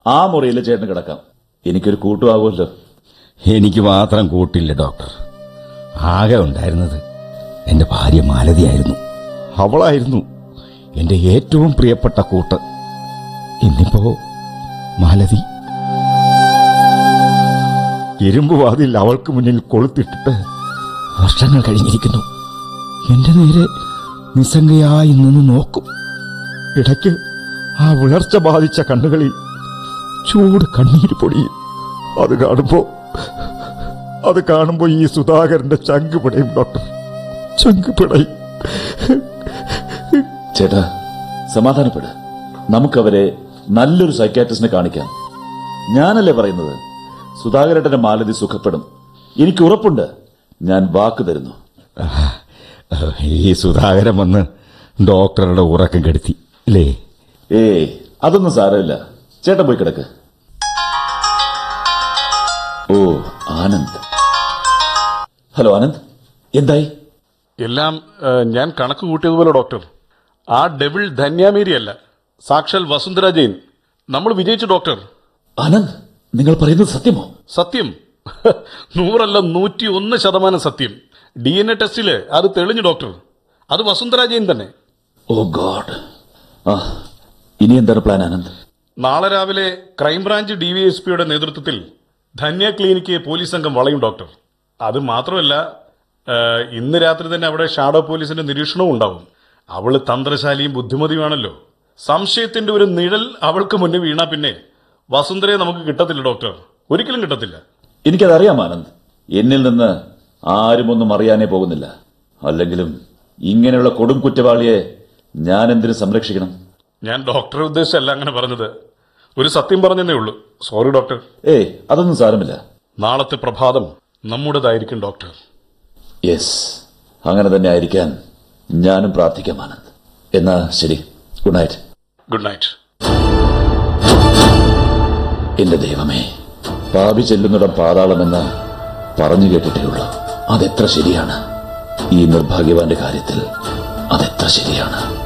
ആ മുറിയിൽ ചേട്ടന് കിടക്കാം എനിക്കൊരു കൂട്ടുമാകുമല്ലോ എനിക്ക് മാത്രം കൂട്ടില്ല ഡോക്ടർ ആകെ ഉണ്ടായിരുന്നത് എന്റെ ഭാര്യ മാലതിയായിരുന്നു അവളായിരുന്നു എന്റെ ഏറ്റവും പ്രിയപ്പെട്ട കൂട്ട് ഇന്നിപ്പോ മാലതി ഇരുമ്പ് വാതിൽ അവൾക്ക് മുന്നിൽ കൊളുത്തിട്ടിട്ട് വർഷങ്ങൾ കഴിഞ്ഞിരിക്കുന്നു എന്റെ നേരെ നിസ്സംഗയായി നിന്ന് നോക്കും ഇടയ്ക്ക് ആ വിളർച്ച ബാധിച്ച കണ്ണുകളിൽ ചൂട് കണ്ണീര് പൊടിയും അത് കാണുമ്പോ അത് കാണുമ്പോ ഈ സുധാകരന്റെ ചങ്ക് പിടയും ഡോക്ടർ ചങ്ക് പിടയും ചേട്ടാ സമാധാനപ്പെട് നമുക്കവരെ നല്ലൊരു സൈക്കാട്രിസ്റ്റിനെ കാണിക്കാം ഞാനല്ലേ പറയുന്നത് സുധാകരേട്ടന്റെ മാലതി സുഖപ്പെടും എനിക്ക് ഉറപ്പുണ്ട് ഞാൻ വാക്ക് തരുന്നു ഈ സുധാകരൻ വന്ന് ഡോക്ടറുടെ ഉറക്കം കെടുത്തി അല്ലേ ഏയ് അതൊന്നും സാരമില്ല ചേട്ടൻ പോയി കിടക്ക് ഓ ആനന്ദ് ഹലോ ആനന്ദ് എന്തായി എല്ലാം ഏഹ്, ഞാൻ കണക്ക് കൂട്ടിയതുപോലെ ഡോക്ടർ ആ ഡെവിൾ ധന്യാമേരി അല്ല സാക്ഷാൽ വസുന്ധര ജെയിൻ നമ്മൾ വിജയിച്ചു ഡോക്ടർ ആനന്ദ് നിങ്ങൾ പറയുന്നത് സത്യമോ സത്യം നൂറല്ല നൂറ്റി ഒന്ന് ശതമാനം സത്യം ഡി എൻ എ ടെസ്റ്റില് അത് തെളിഞ്ഞു ഡോക്ടർ അത് വസുന്ധര ജെയിൻ തന്നെ ഓ ഗോഡ് ആ ഇനി എന്താണ് പ്ലാൻ ആനന്ദ് നാളെ രാവിലെ ക്രൈംബ്രാഞ്ച് ഡി വി എസ് പിയുടെ നേതൃത്വത്തിൽ ധന്യ ക്ലിനിക്ക് പോലീസ് സംഘം വളയും ഡോക്ടർ അത് മാത്രമല്ല ഏഹ്, ഇന്ന് രാത്രി തന്നെ അവിടെ ഷാഡോ പോലീസിന്റെ നിരീക്ഷണവും ഉണ്ടാവും അവള് തന്ത്രശാലിയും ബുദ്ധിമതിയുമാണല്ലോ സംശയത്തിന്റെ ഒരു നിഴൽ അവൾക്ക് മുന്നിൽ വീണാ പിന്നെ വസുന്ധരയെ നമുക്ക് കിട്ടത്തില്ല ഡോക്ടർ ഒരിക്കലും കിട്ടത്തില്ല എനിക്കതറിയാം ആനന്ദ് എന്നിൽ നിന്ന് ആരും ഒന്നും അറിയാനേ പോകുന്നില്ല അല്ലെങ്കിലും ഇങ്ങനെയുള്ള കൊടും കുറ്റവാളിയെ ഞാൻ എന്തിനു സംരക്ഷിക്കണം ഞാൻ ഡോക്ടറെ ഉദ്ദേശിച്ചല്ല അങ്ങനെ പറഞ്ഞത് ഒരു സത്യം പറഞ്ഞതേ ഉള്ളൂ സോറി ഡോക്ടർ ഏയ് അതൊന്നും സാരമില്ല നാളത്തെ പ്രഭാതം നമ്മുടേതായിരിക്കും ഡോക്ടർ യെസ് അങ്ങനെ തന്നെ ആയിരിക്കാൻ ഞാനും പ്രാർത്ഥിക്കാം ആനന്ദ് എന്നാ ശരി ഗുഡ് നൈറ്റ് ഗുഡ് നൈറ്റ് എന്റെ ദൈവമേ പാപി ചെല്ലുന്നിടം പാതാളമെന്ന് പറഞ്ഞു കേട്ടിട്ടേ ഉള്ളൂ അതെത്ര ശരിയാണ് ഈ നിർഭാഗ്യവാന്റെ കാര്യത്തിൽ അതെത്ര ശരിയാണ്